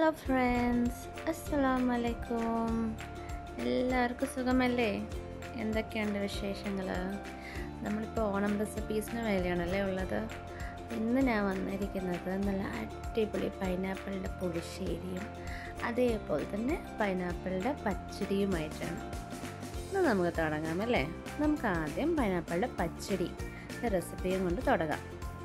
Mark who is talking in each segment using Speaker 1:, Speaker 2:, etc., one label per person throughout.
Speaker 1: hello friends അസ്സലാമു അലൈക്കും എല്ലാവർക്കും സുഖമല്ലേ എന്തൊക്കെയുണ്ട് വിശേഷങ്ങൾ നമ്മളിപ്പോൾ ഓണം റെസിപ്പീസിന് വേലയാണല്ലേ ഉള്ളത് ഇന്ന് ഞാൻ വന്നിരിക്കുന്നത് നല്ല അടിപൊളി പൈനാപ്പിളിൻ്റെ പുളിശ്ശേരിയും അതേപോലെ തന്നെ പൈനാപ്പിളിൻ്റെ പച്ചടിയുമായിട്ടാണ് ഇന്ന് നമുക്ക് തുടങ്ങാം അല്ലേ നമുക്ക് ആദ്യം പൈനാപ്പിളിൻ്റെ പച്ചടി റെസിപ്പിയും കൊണ്ട് തുടങ്ങാം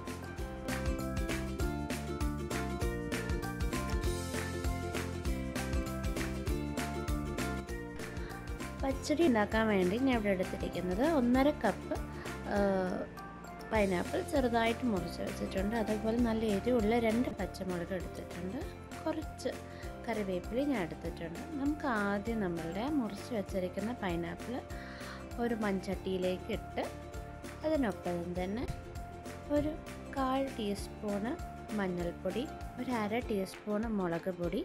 Speaker 1: പച്ചടി ഉണ്ടാക്കാൻ വേണ്ടി ഞാൻ ഇവിടെ എടുത്തിരിക്കുന്നത് ഒന്നര കപ്പ് പൈനാപ്പിൾ ചെറുതായിട്ട് മുറിച്ച് വെച്ചിട്ടുണ്ട് അതേപോലെ നല്ല എരിവുള്ള രണ്ട് പച്ചമുളക് എടുത്തിട്ടുണ്ട് കുറച്ച് കറിവേപ്പില ഞാൻ എടുത്തിട്ടുണ്ട് നമുക്ക് ആദ്യം നമ്മളുടെ മുറിച്ച് വെച്ചിരിക്കുന്ന പൈനാപ്പിൾ ഒരു മൺചട്ടിയിലേക്ക് ഇട്ട് അതിനൊപ്പം തന്നെ ഒരു കാൽ ടീസ്പൂണ് മഞ്ഞൾപ്പൊടി ഒരു അര ടീസ്പൂണ് മുളക് പൊടി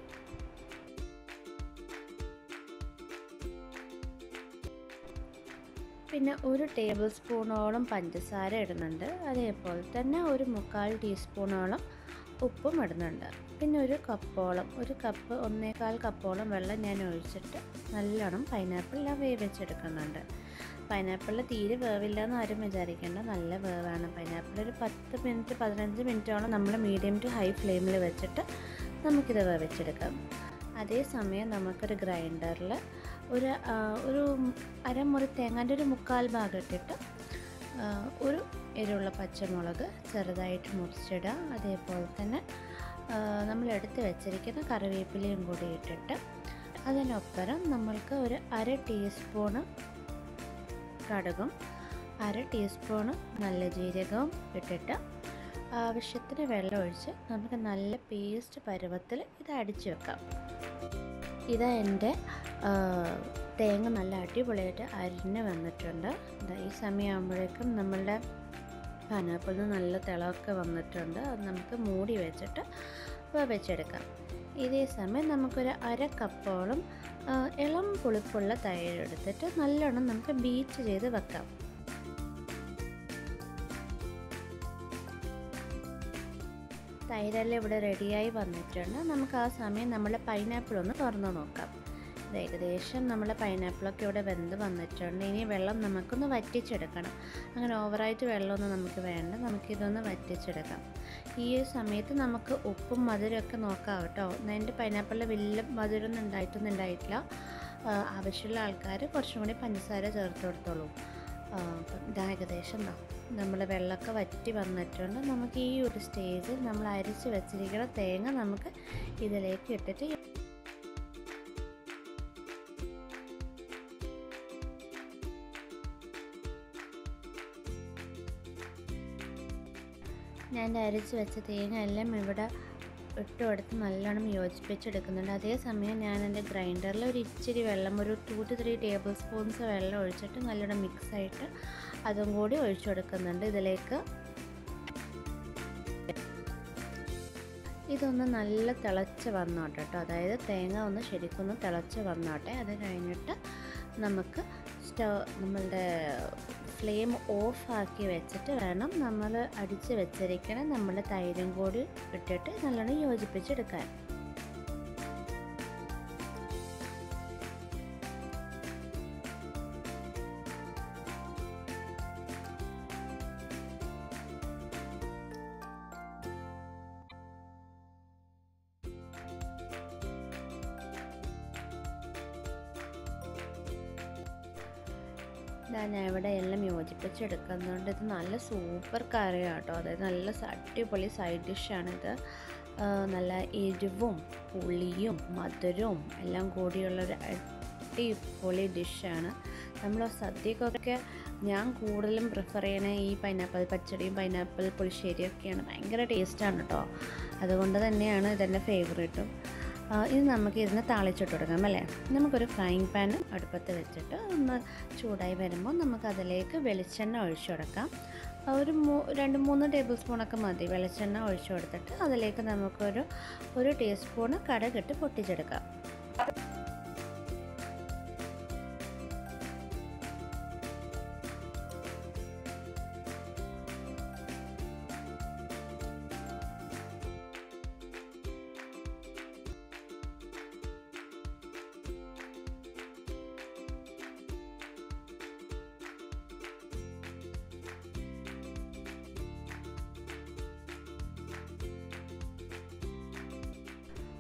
Speaker 1: പിന്നെ ഒരു ടേബിൾ സ്പൂണോളം പഞ്ചസാര ഇടുന്നുണ്ട് അതേപോലെ തന്നെ ഒരു മുക്കാൽ ടീസ്പൂണോളം ഉപ്പും ഇടുന്നുണ്ട് പിന്നെ ഒരു കപ്പോളം ഒരു കപ്പ് ഒന്നേകാൽ കപ്പോളം വെള്ളം ഞാൻ ഒഴിച്ചിട്ട് നല്ലോണം പൈനാപ്പിൾ ഞാൻ വേവിച്ചെടുക്കുന്നുണ്ട് പൈനാപ്പിളിൽ തീരെ വേവില്ല എന്ന് ആരും വിചാരിക്കേണ്ട നല്ല വേവാണ് പൈനാപ്പിൾ ഒരു പത്ത് മിനിറ്റ് പതിനഞ്ച് മിനിറ്റോളം നമ്മൾ മീഡിയം ടു ഹൈ ഫ്ലെയിമിൽ വെച്ചിട്ട് നമുക്കിത് വേവിച്ചെടുക്കാം അതേസമയം നമുക്കൊരു ഗ്രൈൻഡറിൽ ഒരു ഒരു അരമുറി തേങ്ങാൻ്റെ ഒരു മുക്കാൽ ഭാഗം ഇട്ടിട്ട് ഒരു എരിവുള്ള പച്ചമുളക് ചെറുതായിട്ട് മുറിച്ചിടുക അതേപോലെ തന്നെ നമ്മൾ എടുത്ത് വെച്ചിരിക്കുന്ന കറിവേപ്പിലയും കൂടി ഇട്ടിട്ട് അതിനൊപ്പരം നമ്മൾക്ക് ഒരു അര ടീസ്പൂണ് കടുകും അര ടീസ്പൂണ് നല്ല ജീരകവും ഇട്ടിട്ട് ആവശ്യത്തിന് വെള്ളം ഒഴിച്ച് നമുക്ക് നല്ല പേസ്റ്റ് പരുവത്തിൽ ഇത് അടിച്ചു വെക്കാം ഇതാ എൻ്റെ തേങ്ങ നല്ല അടിപൊളിയായിട്ട് അരിഞ്ഞ് വന്നിട്ടുണ്ട് ഈ സമയമാകുമ്പോഴേക്കും നമ്മളുടെ പൈനാപ്പിളിന് നല്ല തിളമൊക്കെ വന്നിട്ടുണ്ട് അത് നമുക്ക് മൂടി വെച്ചിട്ട് വെച്ചെടുക്കാം ഇതേ സമയം നമുക്കൊരു അര കപ്പോളം ഇളം പുളിപ്പുള്ള തൈര് എടുത്തിട്ട് നല്ലോണം നമുക്ക് ബീറ്റ് ചെയ്ത് വെക്കാം തൈരെല്ലാം ഇവിടെ റെഡിയായി വന്നിട്ടുണ്ട് നമുക്ക് ആ സമയം നമ്മളെ പൈനാപ്പിൾ ഒന്ന് തുറന്ന് നോക്കാം ഇത് ഏകദേശം നമ്മളെ പൈനാപ്പിളൊക്കെ ഇവിടെ വെന്ത് വന്നിട്ടുണ്ട് ഇനി വെള്ളം നമുക്കൊന്ന് വറ്റിച്ചെടുക്കണം അങ്ങനെ ഓവറായിട്ട് വെള്ളമൊന്നും നമുക്ക് വേണ്ട നമുക്കിതൊന്ന് വറ്റിച്ചെടുക്കാം ഈ സമയത്ത് നമുക്ക് ഉപ്പും മധുരമൊക്കെ നോക്കാം കേട്ടോ എൻ്റെ പൈനാപ്പിളിൽ വലിയ മധുരമൊന്നും ഉണ്ടായിട്ടൊന്നും ഉണ്ടായിട്ടില്ല ആവശ്യമുള്ള ആൾക്കാർ കുറച്ചും കൂടി പഞ്ചസാര ചേർത്ത് കൊടുത്തോളൂ ഇതാ ഏകദേശം നമ്മൾ വെള്ളമൊക്കെ വറ്റി വന്നിട്ടുണ്ട് നമുക്ക് ഈ ഒരു സ്റ്റേജിൽ നമ്മൾ അരിച്ച് വെച്ചിരിക്കുന്ന തേങ്ങ നമുക്ക് ഇതിലേക്ക് ഇട്ടിട്ട് ഞാൻ അരിച്ച് വെച്ച തേങ്ങ എല്ലാം ഇവിടെ ഇട്ട് കൊടുത്ത് നല്ലോണം യോജിപ്പിച്ചെടുക്കുന്നുണ്ട് അതേസമയം ഞാൻ എൻ്റെ ഗ്രൈൻഡറിൽ ഒരു ഇച്ചിരി വെള്ളം ഒരു two two three tablespoons വെള്ളം ഒഴിച്ചിട്ട് നല്ലോണം മിക്സായിട്ട് അതും കൂടി ഒഴിച്ചു കൊടുക്കുന്നുണ്ട് ഇതിലേക്ക് ഇതൊന്ന് നല്ല തിളച്ച് വന്നോട്ടെ കേട്ടോ അതായത് തേങ്ങ ഒന്ന് ശരിക്കൊന്ന് തിളച്ച് വന്നോട്ടെ അത് കഴിഞ്ഞിട്ട് നമുക്ക് സ്റ്റവ് നമ്മളുടെ ഫ്ലെയിം ഓഫ് ആക്കി വെച്ചിട്ട് വേണം നമ്മൾ അടിച്ച് വെച്ചിരിക്കണം നമ്മുടെ തൈരും കൂടി ഇട്ടിട്ട് നല്ലോണം യോജിപ്പിച്ചെടുക്കാൻ ഞാൻ ഇവിടെ എല്ലാം യോജിപ്പിച്ചെടുക്കുന്നുണ്ട് ഇത് നല്ല സൂപ്പർ കറിയാണ് കേട്ടോ അതായത് നല്ല അടിപൊളി സൈഡ് ഡിഷാണിത് നല്ല എരിവും പുളിയും മധുരവും എല്ലാം കൂടിയുള്ളൊരു അടിപൊളി ഡിഷാണ് നമ്മൾ സദ്യക്കൊക്കെ ഞാൻ കൂടുതലും പ്രിഫർ ചെയ്യണ ഈ പൈനാപ്പിൾ പച്ചടിയും പൈനാപ്പിൾ പുളിശ്ശേരിയും ഒക്കെയാണ് ഭയങ്കര ടേസ്റ്റാണ് കേട്ടോ അതുകൊണ്ട് തന്നെയാണ് ഇതെൻ്റെ ഫേവറേറ്റും ഇത് നമുക്ക് ഇതിന് താളിച്ചിട്ട് കൊടുക്കാം അല്ലേ നമുക്കൊരു ഫ്രൈങ് പാൻ അടുപ്പത്ത് വെച്ചിട്ട് ഒന്ന് ചൂടായി വരുമ്പോൾ നമുക്ക് അതിലേക്ക് വെളിച്ചെണ്ണ ഒഴിച്ചു കൊടുക്കാം ഒരു മൂ രണ്ട് മൂന്ന് ടേബിൾ സ്പൂണൊക്കെ മതി വെളിച്ചെണ്ണ ഒഴിച്ചു കൊടുത്തിട്ട് അതിലേക്ക് നമുക്കൊരു ഒരു ടീസ്പൂണ് കടുകിട്ട് പൊട്ടിച്ചെടുക്കാം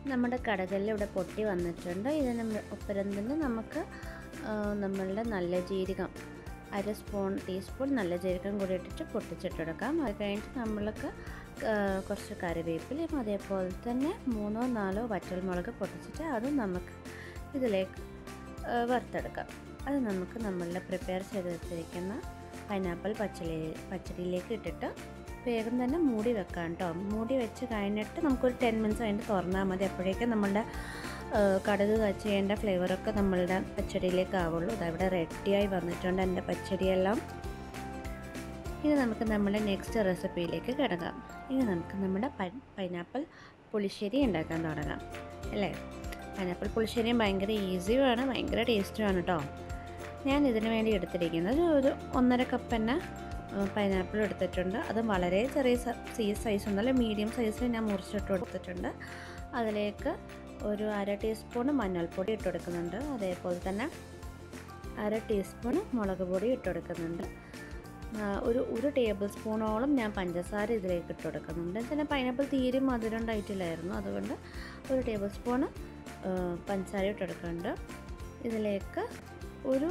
Speaker 1: നമ്മുടെ കടകല്ല് ഇവിടെ പൊട്ടി വന്നിട്ടുണ്ട് ഇതിന് ഒപ്പരം തന്നെ നമുക്ക് ആ, നമ്മളുടെ നല്ല ജീരകം അര സ്പൂൺ ടീസ്പൂൺ നല്ല ജീരകം കൂടി ഇട്ടിട്ട് പൊട്ടിച്ചിട്ടെടുക്കാം അത് കഴിഞ്ഞിട്ട് നമ്മൾക്ക് ആ, കുറച്ച് കറിവേപ്പിലയും അതേപോലെ തന്നെ മൂന്നോ നാലോ വറ്റൽമുളക് പൊട്ടിച്ചിട്ട് അതും നമുക്ക് ഇതിലേക്ക് ആ, വറുത്തെടുക്കാം അത് നമുക്ക് നമ്മളുടെ പ്രിപ്പയർ ചെയ്ത് വെച്ചിരിക്കുന്ന പൈനാപ്പിൾ പച്ചടി പച്ചടിയിലേക്ക് ഇട്ടിട്ട് വേഗം തന്നെ മൂടി വെക്കാം കേട്ടോ മൂടി വെച്ച് കഴിഞ്ഞിട്ട് നമുക്കൊരു ടെൻ മിനിറ്റ്സ് കഴിഞ്ഞിട്ട് തുറന്നാൽ മതി അപ്പോഴേക്കും നമ്മളുടെ ആ, കടുക് കച്ചേൻ്റെ ഫ്ലേവറൊക്കെ നമ്മളുടെ പച്ചടിയിലേക്ക് ആവുള്ളൂ അതവിടെ റെഡിയായി വന്നിട്ടുണ്ട് എൻ്റെ പച്ചടിയെല്ലാം ഇനി നമുക്ക് നമ്മുടെ നെക്സ്റ്റ് റെസിപ്പിയിലേക്ക് കിടക്കാം ഇനി നമുക്ക് നമ്മുടെ പൈ പൈനാപ്പിൾ പുളിശ്ശേരി ഉണ്ടാക്കാൻ തുടങ്ങാം അല്ലേ പൈനാപ്പിൾ പുളിശ്ശേരിയും ഭയങ്കര ഈസിയുമാണ് ഭയങ്കര ടേസ്റ്റുമാണ് കേട്ടോ ഞാൻ ഇതിന് വേണ്ടി എടുത്തിരിക്കുന്നത് ഒരു ഒന്നര കപ്പ് തന്നെ പൈനാപ്പിൾ എടുത്തിട്ടുണ്ട് അത് വളരെ ചെറിയ സൈസ് സൈസ് ഒന്നല്ല മീഡിയം സൈസിൽ ഞാൻ മുറിച്ചിട്ട് കൊടുത്തിട്ടുണ്ട് അതിലേക്ക് ഒരു അര ടീസ്പൂൺ മഞ്ഞൾപ്പൊടി ഇട്ട് കൊടുക്കുന്നുണ്ട് അതേപോലെ തന്നെ അര ടീസ്പൂൺ മുളക് പൊടി ഇട്ട് കൊടുക്കുന്നുണ്ട് ആ, ഒരു ഒരു ടേബിൾ സ്പൂണോളം ഞാൻ പഞ്ചസാര ഇതിലേക്ക് ഇട്ട് കൊടുക്കുന്നുണ്ട് പിന്നെ പൈനാപ്പിൾ തീരെ മധുരം ഉണ്ടായിട്ടില്ലായിരുന്നു അതുകൊണ്ട് ഒരു ടേബിൾ സ്പൂണ് പഞ്ചസാര ഇട്ട് കൊടുക്കുന്നുണ്ട് ഇതിലേക്ക് ഒരു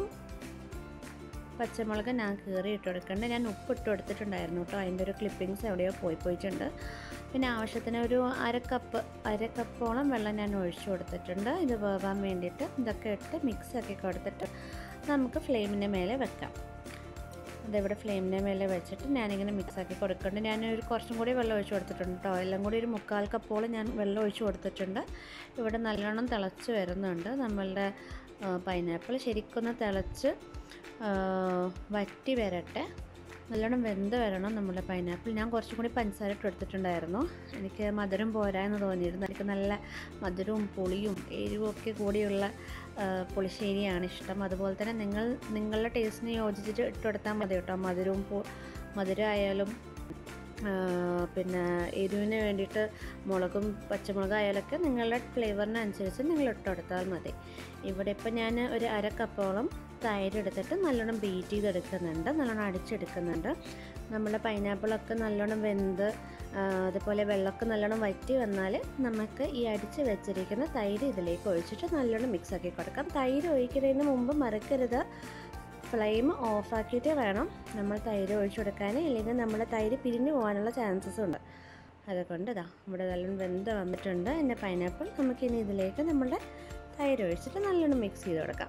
Speaker 1: പച്ചമുളക് ഞാൻ കീറി ഇട്ട് കൊടുക്കുന്നുണ്ട് ഞാൻ ഉപ്പ് ഇട്ട് കൊടുത്തിട്ടുണ്ടായിരുന്നു കേട്ടോ അതിൻ്റെ ഒരു ക്ലിപ്പിങ്സ് എവിടെയോ പോയി പോയിട്ടുണ്ട് പിന്നെ ആവശ്യത്തിന് ഒരു അര കപ്പ് അര കപ്പോളം വെള്ളം ഞാൻ ഒഴിച്ചു കൊടുത്തിട്ടുണ്ട് ഇത് വേവാൻ വേണ്ടിയിട്ട് ഇതൊക്കെ ഇട്ട് മിക്സ് ആക്കി കൊടുത്തിട്ട് നമുക്ക് ഫ്ലെയിമിൻ്റെ മേലെ വെക്കാം അതിവിടെ ഫ്ലെയിമിൻ്റെ മേലെ വെച്ചിട്ട് ഞാനിങ്ങനെ മിക്സ് ആക്കി കൊടുക്കുന്നുണ്ട് ഞാൻ ഒരു കുറച്ചും കൂടി വെള്ളം ഒഴിച്ച് കൊടുത്തിട്ടുണ്ട് കേട്ടോ എല്ലാം കൂടി ഒരു മുക്കാൽ കപ്പോളം ഞാൻ വെള്ളം ഒഴിച്ച് കൊടുത്തിട്ടുണ്ട് ഇവിടെ നല്ലോണം തിളച്ച് വരുന്നുണ്ട് നമ്മളുടെ പൈനാപ്പിൾ ശരിക്കൊന്ന് തിളച്ച് ആ, വറ്റി വരട്ടെ നല്ലോണം വെന്ത് വരണം നമ്മുടെ പൈനാപ്പിൾ ഞാൻ കുറച്ചും കൂടി പഞ്ചസാര ഇട്ട് കൊടുത്തിട്ടുണ്ടായിരുന്നു എനിക്ക് മധുരം പോരാ എന്ന് തോന്നിയിരുന്നു എനിക്ക് നല്ല മധുരവും പുളിയും എരിവും ഒക്കെ കൂടിയുള്ള ആ, പുളിശ്ശേരിയാണ് ഇഷ്ടം അതുപോലെ തന്നെ നിങ്ങൾ നിങ്ങളുടെ ടേസ്റ്റിന് യോജിച്ചിട്ട് ഇട്ട് കൊടുത്താൽ മതി കേട്ടോ മധുരവും പു മധുരമായാലും ആ, പിന്നെ എരിവിന് വേണ്ടിയിട്ട് മുളകും പച്ചമുളകായാലൊക്കെ നിങ്ങളുടെ ഫ്ലേവറിനനുസരിച്ച് നിങ്ങൾ ഇട്ട് കൊടുത്താൽ മതി ഇവിടെ ഇപ്പം ഞാൻ ഒരു അര കപ്പോളം തൈര് എടുത്തിട്ട് നല്ലോണം ബീറ്റ് ചെയ്തെടുക്കുന്നുണ്ട് നല്ലോണം അടിച്ചെടുക്കുന്നുണ്ട് നമ്മുടെ പൈനാപ്പിളൊക്കെ നല്ലോണം വെന്ത് ആ, അതുപോലെ വെള്ളമൊക്കെ നല്ലോണം വറ്റി വന്നാൽ നമുക്ക് ഈ അടിച്ച് വെച്ചിരിക്കുന്ന തൈര് ഇതിലേക്ക് ഒഴിച്ചിട്ട് നല്ലോണം മിക്സ് ആക്കി കൊടുക്കാം തൈര് ഒഴിക്കുന്നതിന് മുമ്പ് മറക്കരുത് ഫ്ലെയിം ഓഫാക്കിയിട്ട് വേണം നമ്മൾ തൈര് ഒഴിച്ചു കൊടുക്കാൻ ഇല്ലെങ്കിൽ നമ്മുടെ തൈര് പിരിഞ്ഞു പോകാനുള്ള ചാൻസസ് ഉണ്ട് അതുകൊണ്ട് ഇതാ ഇവിടെ നല്ലോണം വെന്ത് വന്നിട്ടുണ്ട് എൻ്റെ പൈനാപ്പിൾ നമുക്കിനി ഇതിലേക്ക് നമ്മുടെ തൈര് ഒഴിച്ചിട്ട് നല്ലോണം മിക്സ് ചെയ്ത് കൊടുക്കാം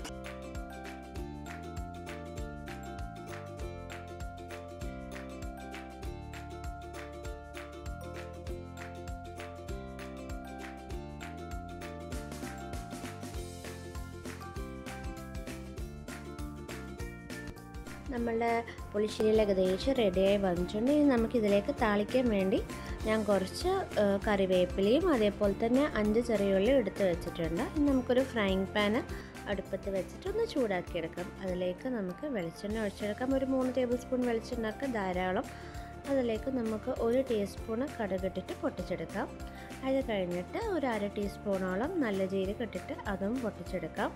Speaker 1: നമ്മളുടെ പുളിശ്ശേരിയിൽ ഏകദേശം റെഡിയായി വന്നിട്ടുണ്ട് ഇനി നമുക്കിതിലേക്ക് താളിക്കാൻ വേണ്ടി ഞാൻ കുറച്ച് ആ, കറിവേപ്പിലയും അതേപോലെ തന്നെ അഞ്ച് ചെറിയുള്ളി എടുത്ത് വെച്ചിട്ടുണ്ട് ഇനി നമുക്കൊരു ഫ്രൈങ് പാന് അടുപ്പത്ത് വെച്ചിട്ട് ഒന്ന് ചൂടാക്കിയെടുക്കാം അതിലേക്ക് നമുക്ക് വെളിച്ചെണ്ണ ഒഴിച്ചെടുക്കാം ഒരു മൂന്ന് ടേബിൾ സ്പൂൺ വെളിച്ചെണ്ണയൊക്കെ ധാരാളം അതിലേക്ക് നമുക്ക് ഒരു ടീസ്പൂണ് കടുകിട്ടിട്ട് പൊട്ടിച്ചെടുക്കാം അത് കഴിഞ്ഞിട്ട് ഒരു അര ടീസ്പൂണോളം നല്ല ജീരകം ഇട്ടിട്ട് അതും പൊട്ടിച്ചെടുക്കാം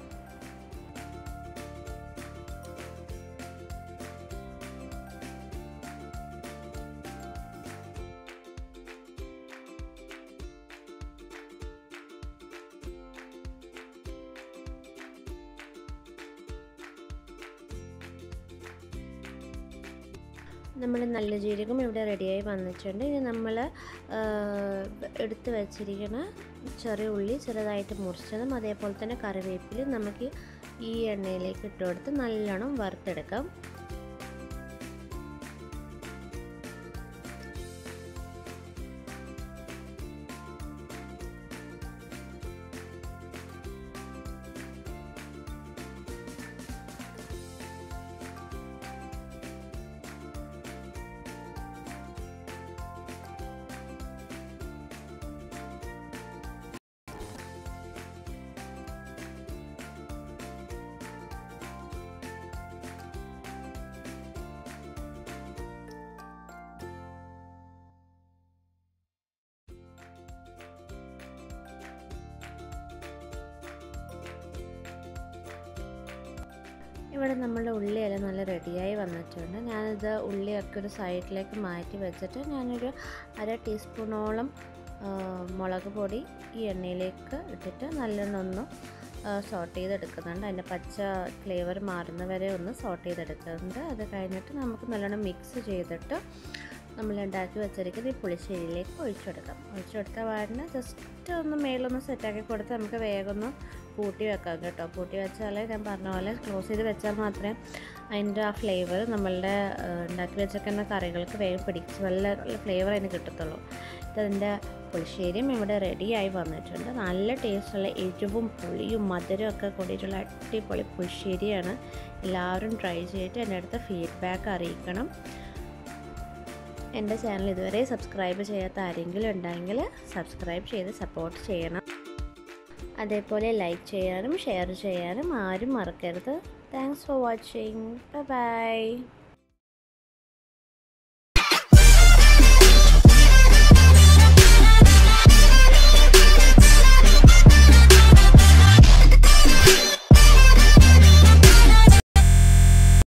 Speaker 1: നമ്മൾ നല്ല ജീരകം ഇവിടെ റെഡിയായി വന്നിട്ടുണ്ട് ഇനി നമ്മൾ എടുത്ത് വെച്ചിരിക്കുന്ന ചെറിയ ഉള്ളി ചെറുതായിട്ട് മുറിച്ചതും അതേപോലെ തന്നെ കറിവേപ്പിലും നമുക്ക് ഈ എണ്ണയിലേക്ക് ഇട്ട് കൊടുത്ത് നല്ലോണം വറുത്തെടുക്കാം ഇവിടെ നമ്മളുടെ ഉള്ളിയെല്ലാം നല്ല റെഡിയായി വന്നിട്ടുണ്ട് ഞാനിത് ഉള്ളിയൊക്കെ ഒരു സൈഡിലേക്ക് മാറ്റി വെച്ചിട്ട് ഞാനൊരു അര ടീസ്പൂണോളം മുളക് പൊടി ഈ എണ്ണയിലേക്ക് ഇട്ടിട്ട് നല്ലോണം ഒന്ന് സോട്ട് ചെയ്തെടുക്കുന്നുണ്ട് അതിൻ്റെ പച്ച ഫ്ലേവർ മാറുന്ന വരെ ഒന്ന് സോട്ട് ചെയ്തെടുക്കുന്നുണ്ട് അത് കഴിഞ്ഞിട്ട് നമുക്ക് നല്ലോണം മിക്സ് ചെയ്തിട്ട് നമ്മൾ ഉണ്ടാക്കി വെച്ചിരിക്കുന്ന ഈ പുളിശ്ശേരിയിലേക്ക് ഒഴിച്ചെടുക്കാം ഒഴിച്ചെടുത്ത പാടിന് ജസ്റ്റ് ഒന്ന് മേലൊന്ന് സെറ്റാക്കി കൊടുത്ത് നമുക്ക് വേഗം ഒന്ന് പൂട്ടി വെക്കാം കേട്ടോ പൂട്ടി വെച്ചാൽ ഞാൻ പറഞ്ഞ പോലെ ക്ലോസ് ചെയ്ത് വെച്ചാൽ മാത്രമേ അതിൻ്റെ ആ ഫ്ലേവർ നമ്മളുടെ ഉണ്ടാക്കി വെച്ചിരിക്കുന്ന കറികൾക്ക് വേഗം പിടിച്ച് നല്ല ഫ്ലേവർ അതിന് കിട്ടത്തുള്ളൂ ഇതിൻ്റെ പുളിശ്ശേരിയും ഇവിടെ റെഡിയായി വന്നിട്ടുണ്ട് നല്ല ടേസ്റ്റുള്ള എരിവും പുളിയും മധുരവും ഒക്കെ കൂടിയിട്ടുള്ള അടിപൊളി പുളിശ്ശേരിയാണ് എല്ലാവരും ട്രൈ ചെയ്തിട്ട് എൻ്റെ അടുത്ത് ഫീഡ്ബാക്ക് അറിയിക്കണം എൻ്റെ ചാനൽ ഇതുവരെ സബ്സ്ക്രൈബ് ചെയ്യാത്ത ആരെങ്കിലും ഉണ്ടെങ്കിൽ സബ്സ്ക്രൈബ് ചെയ്ത് സപ്പോർട്ട് ചെയ്യണം അതേപോലെ ലൈക്ക് ചെയ്യാനും ഷെയർ ചെയ്യാനും ആരും മറക്കരുത് താങ്ക്സ് ഫോർ വാച്ചിങ് ബൈ